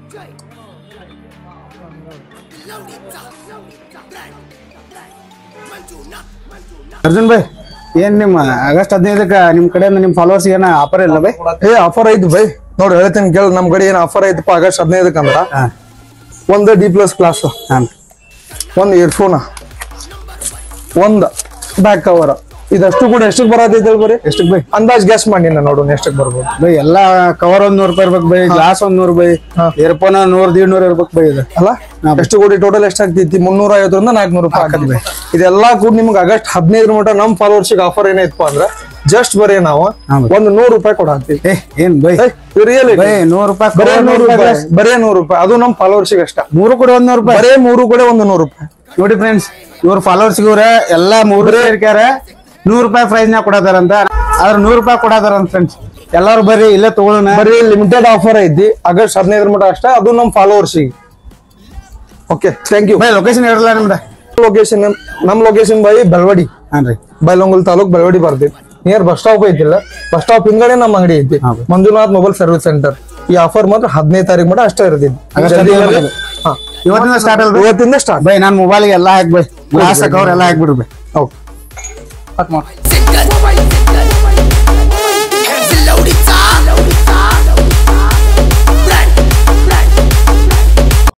ಅರ್ಜುನ್ ಭಾಯ್ ಏನ್ ನಿಮ್ಮ ಆಗಸ್ಟ್ ಹದಿನೈದಕ್ಕ ನಿಮ್ ಕಡೆಯಿಂದ ನಿಮ್ ಫಾಲೋವರ್ಸ್ ಏನ ಆಫರ್ ಇಲ್ಲ ಬೈ ಏ ಆಫರ್ ಐತಿ ಬೈ ನೋಡಿ ಹೇಳ್ತೀನಿ ಕೇಳ ನಮ್ ಕಡೆ ಏನ್ ಆಫರ್ ಐತಪ್ಪ ಆಗಸ್ಟ್ ಹದಿನೈದಕ್ಕೆ ಅಂದ್ರ ಹಾ ಒಂದು ಡಿ ಪ್ಲಸ್ ಕ್ಲಾಸ್ ಹಾ ಒಂದು ಇಯರ್ಫೋನ್ ಒಂದ್ ಬ್ಯಾಕ್ ಕವರ್ ಇದಷ್ಟು ಕೂಡ ಎಷ್ಟಕ್ಕೆ ಬರತೈತಿ ಬರೀ ಎಷ್ಟಕ್ ಬೈ ಅಂದಾಜ್ ಗ್ಯಾಸ್ ಮಾಡಿ ನಾನು ನೋಡೋಣ ಎಷ್ಟಕ್ಕೆ ಬರ್ಬೋದು ಬೈ ಎಲ್ಲಾ ಕವರ್ ಒಂದ್ ನೂರ್ ರೂಪಾಯಿ ಇರ್ಬೇಕು ಬೈ ಗ್ಲಾಸ್ ಒಂದ್ ನೂರ್ ಬೈ ಇಯರ್ಫೋನ್ ನೂರ್ ದೀಡ್ ನೂರ್ ಇರ್ಬೇಕು ಬೈ ಇದು ಅಲ್ಲ ಎಷ್ಟು ಕೋಟಿ ಟೋಟಲ್ ಎಷ್ಟಾಗ್ತೈತಿ ಮುನ್ನೂರ ಐವತ್ತರಿಂದ ನಾಲ್ಕನೂರು ರೂಪಾಯಿ ಆಗತ್ತೆ ಇದೆಲ್ಲಾ ಕೂಡ ನಿಮ್ಗೆ ಆಗಸ್ಟ್ ಹದಿನೈದರ ಮಟ್ಟ ನಮ್ ಫಾಲೋವರ್ಸಿಗೆ ಆಫರ್ ಏನೈತಪ್ಪ ಅಂದ್ರ ಜಸ್ಟ್ ಬರೀ ನಾವು ಹಾ, ಬೈ. ಒಂದು ನೂರು ರೂಪಾಯಿ ಕೊಡತ್ತೀವಿ ಏ ಏನ್ ಬೈ ರಿಯಲಿ ಬೈ ನೂರ್ ರೂಪಾಯಿ ಬರೇ cover ನೂರು ನೂರ್ ರೂಪಾಯಿ ರೂಪಾಯಿ ಬರೇ ನೂರು ರೂಪಾಯಿ ಅದು ನಮ್ ಫಾಲೋವರ್ಸಿಗೆ ಅಷ್ಟ ಮೂರು ಕೂಡ ಒಂದ್ ನೂರ್ ರೂಪಾಯಿ ಬರೇ ಮೂರು ಕೂಡ ಒಂದು ನೂರು ರೂಪಾಯಿ ನೋಡಿ ಫ್ರೆಂಡ್ಸ್ ಇವ್ರ ಫಾಲೋವರ್ಸ್ ಇವ್ರ ಎಲ್ಲಾ ಮೂರು ಸೇರ್ಕ್ಯಾರ ನೂರ್ ರೂಪಾಯಿ ಪ್ರೈಸ್ ನಾಗ ಕೊಡತಾರಂತ ಆದ್ರ ನೂರ್ ರೂಪಾಯಿ ಕೊಡತಾರಂತ ಫ್ರೆಂಡ್ಸ್ ಎಲ್ಲಾರು ಬರ್ರಿ ಇಲ್ಲೇ ತಗೊಳ್ಳೋಣ ಬರೀ ಲಿಮಿಟೆಡ್ ಆಫರ್ ಐತಿ ಆಗಸ್ಟ್ ಹದಿನೈದರ ಮಟ್ಟ ಅಷ್ಟ ಅದು ನಮ್ ಫಾಲೋವರ್ಸಿಗೆ okay thank you bye location ಇರಲ್ಲ ನಿಮ್ದ ಲೊಕೇಶನ್ ನಮ್ ಲೊಕೇಶನ್ ಬೈ ಬೆಳವಡಿ ಹಾನ್ರಿ ಬೈಲೊಂಗಲ್ ತಾಲೂಕ್ ಬೆಳವಡಿ ಬರ್ತೈತಿ ನಿಯರ್ ಬಸ್ ಸ್ಟಾಪ್ ಐತಿಲ್ಲ ಬಸ್ ಸ್ಟಾಪ್ ಹಿಂಗಡೆ ನಮ್ಮ ಅಂಗಡಿ ಐತಿ ಹೌದು. ಮಂಜುನಾಥ್ ಮೊಬೈಲ್ ಸರ್ವಿಸ್ ಸೆಂಟರ್ ಈ ಆಫರ್ ಮಾತ್ರ ಹದಿನೈದು ತಾರೀಕು ಮಟ್ಟ ಅಷ್ಟೇ ಇರ್ತೈತಿ ಆಗಸ್ಟ್ ಜಲ್ದಿ ಹದಿನೈದು ಬರ್ರಿ. ಹಾ. ಇವತ್ತಿಂದ ಸ್ಟಾರ್ಟ್ ಅಲ್ರಿ ಇವತ್ತಿಂದ ಸ್ಟಾರ್ಟ್ ಬೈ ನಾನ್ ಮೊಬೈಲ್ ಎಲ್ಲಾ ಹಾಕಿ ಬೈ ಗ್ಲಾಸ್ ಕವರ್ ಎಲ್ಲಾ ಹಾಕ್ಬಿಡ್ರಿ ಬೈ ಓಕೆ ಕಟ್ ಮಾಡಿ Load it up.